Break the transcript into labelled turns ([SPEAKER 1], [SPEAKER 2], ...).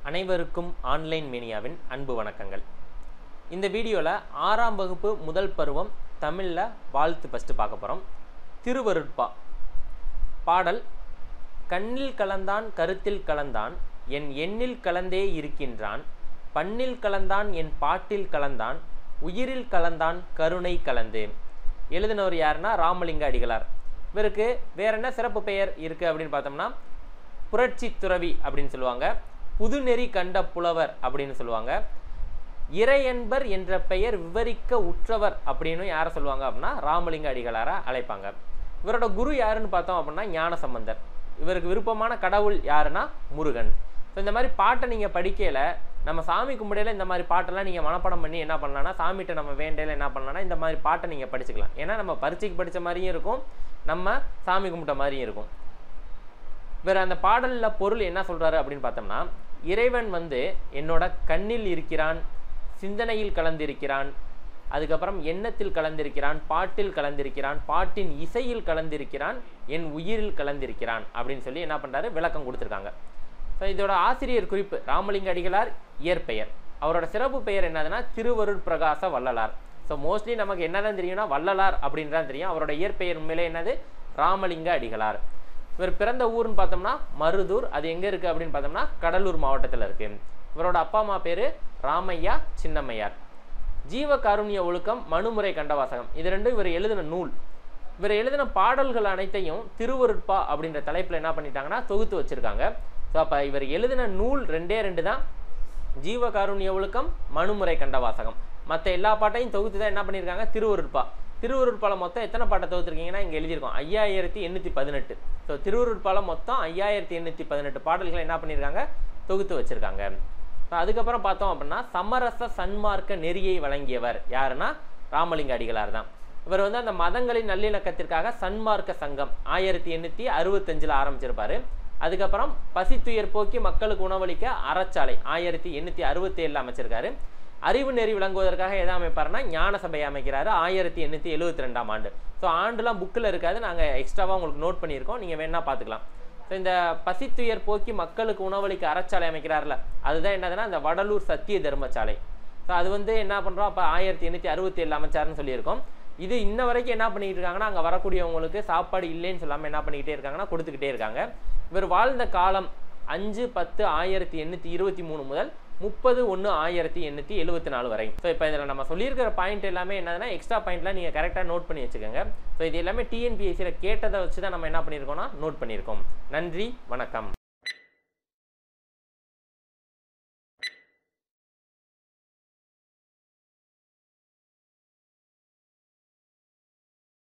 [SPEAKER 1] அனைவருக்கும் ஆன்லைன் மீனியாவின் அன்பு வணக்கங்கள் இந்த வீடியோவில் ஆறாம் வகுப்பு முதல் பருவம் தமிழில் வாழ்த்து ஃபஸ்ட்டு பார்க்க போகிறோம் திருவருட்பா பாடல் கண்ணில் கலந்தான் கருத்தில் கலந்தான் என் எண்ணில் கலந்தே இருக்கின்றான் பண்ணில் கலந்தான் என் பாட்டில் கலந்தான் உயிரில் கலந்தான் கருணை கலந்து எழுதினவர் யாருன்னா ராமலிங்க அடிகளார் இவருக்கு வேற என்ன சிறப்பு பெயர் இருக்குது அப்படின்னு பார்த்தோம்னா புரட்சி துறவி அப்படின்னு சொல்லுவாங்க புதுநெறி கண்ட புலவர் அப்படின்னு சொல்லுவாங்க இறையன்பர் என்ற பெயர் விவரிக்க உற்றவர் அப்படின்னு யாரை சொல்லுவாங்க அப்படின்னா ராமலிங்க அடிகளாரை அழைப்பாங்க இவரோட குரு யாருன்னு பார்த்தோம் அப்படின்னா ஞானசம்பந்தர் இவருக்கு விருப்பமான கடவுள் யாருன்னா முருகன் ஸோ இந்த மாதிரி பாட்டை நீங்கள் படிக்கையில் நம்ம சாமி கும்பிடையில இந்த மாதிரி பாட்டெல்லாம் நீங்கள் மனப்பாடம் பண்ணி என்ன பண்ணலாம்னா சாமிகிட்ட நம்ம வேண்டையில என்ன பண்ணலாம்னா இந்த மாதிரி பாட்டை நீங்கள் படிச்சுக்கலாம் ஏன்னா நம்ம பரீட்சைக்கு படித்த மாதிரியும் இருக்கும் நம்ம சாமி கும்பிட்ட மாதிரியும் இருக்கும் வேற அந்த பாடலில் பொருள் என்ன சொல்றாரு அப்படின்னு பார்த்தோம்னா இறைவன் வந்து என்னோட கண்ணில் இருக்கிறான் சிந்தனையில் கலந்திருக்கிறான் அதுக்கப்புறம் எண்ணத்தில் கலந்திருக்கிறான் பாட்டில் கலந்திருக்கிறான் பாட்டின் இசையில் கலந்திருக்கிறான் என் உயிரில் கலந்திருக்கிறான் அப்படின்னு சொல்லி என்ன பண்றாரு விளக்கம் கொடுத்துருக்காங்க ஸோ இதோட ஆசிரியர் குறிப்பு ராமலிங்க அடிகளார் இயற்பெயர் அவரோட சிறப்பு பெயர் என்னதுன்னா திருவருட் பிரகாச வள்ளலார் ஸோ மோஸ்ட்லி நமக்கு என்னதான் தெரியும்னா வள்ளலார் அப்படின்னு தான் தெரியும் அவரோட இயற்பெயர் உண்மையிலே என்னது ராமலிங்க அடிகளார் இவர் பிறந்த ஊர்னு பார்த்தோம்னா மருதூர் அது எங்கே இருக்குது அப்படின்னு பார்த்தோம்னா கடலூர் மாவட்டத்தில் இருக்குது இவரோட அப்பா அம்மா பேர் ராமையா சின்னம்மையார் ஜீவ காருண்ய ஒழுக்கம் மனுமுறை கண்டவாசகம் இது ரெண்டும் இவர் எழுதின நூல் இவர் எழுதின பாடல்கள் அனைத்தையும் திருவருட்பா அப்படின்ற தலைப்பில் என்ன பண்ணிட்டாங்கன்னா தொகுத்து வச்சுருக்காங்க ஸோ அப்போ இவர் எழுதின நூல் ரெண்டே ரெண்டு தான் ஜீவ காருண்ய ஒழுக்கம் மனுமுறை கண்டவாசகம் மற்ற எல்லா பாட்டையும் தொகுத்து தான் என்ன பண்ணியிருக்காங்க திருவருட்பா திருவருட்பாலம் மொத்தம் எத்தனை பாட்டை தொகுத்துருக்கீங்கன்னா இங்கே எழுதியிருக்கோம் ஐயாயிரத்தி எண்ணூற்றி பதினெட்டு ஸோ திருவருட்பாலம் மொத்தம் ஐயாயிரத்தி எண்ணூற்றி பதினெட்டு பாடல்களை என்ன பண்ணியிருக்காங்க தொகுத்து வச்சுருக்காங்க ஸோ அதுக்கப்புறம் பார்த்தோம் அப்படின்னா சமரச சன்மார்க்க நெறியை வழங்கியவர் யாருன்னா ராமலிங்க அடிகளார் தான் இவர் வந்து அந்த மதங்களின் நல்லிணக்கத்திற்காக சன்மார்க்க சங்கம் ஆயிரத்தி எண்ணூற்றி அறுபத்தஞ்சில் ஆரம்பிச்சிருப்பாரு அதுக்கப்புறம் பசித்துயர் போக்கி மக்களுக்கு உணவளிக்க அறச்சாலை ஆயிரத்தி எண்ணூற்றி அறுபத்தி ஏழில் அமைச்சிருக்காரு அறிவு நெறி விளங்குவதற்காக எதை அமைப்பாருன்னா ஞான சபை அமைக்கிறாரு ஆயிரத்தி எண்ணூற்றி எழுபத்தி ரெண்டாம் ஆண்டு ஸோ ஆண்டுலாம் புக்கில் இருக்காது நாங்கள் எக்ஸ்ட்ராவாக உங்களுக்கு நோட் பண்ணியிருக்கோம் நீங்கள் வேணா பார்த்துக்கலாம் ஸோ இந்த பசித்துயர் போக்கி மக்களுக்கு உணவளிக்க அறச்சாலை அமைக்கிறார்ல அதுதான் என்னதுன்னா இந்த வடலூர் சத்திய தர்மசாலை ஸோ அது வந்து என்ன பண்ணுறோம் அப்போ ஆயிரத்தி எண்ணூற்றி அறுபத்தி ஏழு அமைச்சாருன்னு சொல்லியிருக்கோம் இது இன்ன வரைக்கும் என்ன பண்ணிக்கிட்டு இருக்காங்கன்னா அங்கே வரக்கூடியவங்களுக்கு சாப்பாடு இல்லைன்னு சொல்லாமல் என்ன பண்ணிக்கிட்டே இருக்காங்கன்னா கொடுத்துக்கிட்டே இருக்காங்க இவர் வாழ்ந்த காலம் அஞ்சு பத்து ஆயிரத்தி எண்ணூற்றி இருபத்தி மூணு முதல் முப்பது ஒன்று ஆயிரத்தி எண்ணூற்றி எழுபத்தி நாலு வரை ஸோ இப்போ இதில் நம்ம சொல்லியிருக்கிற பாயிண்ட் எல்லாமே என்னதுன்னா எக்ஸ்ட்ரா பாயிண்ட்லாம் நீங்கள் கரெக்டாக நோட் பண்ணி வச்சுக்கோங்க ஸோ இது எல்லாமே டிஎன்பிஎஸ்சியில் கேட்டதை வச்சு தான் நம்ம என்ன பண்ணியிருக்கோம்னா நோட் பண்ணியிருக்கோம் நன்றி வணக்கம்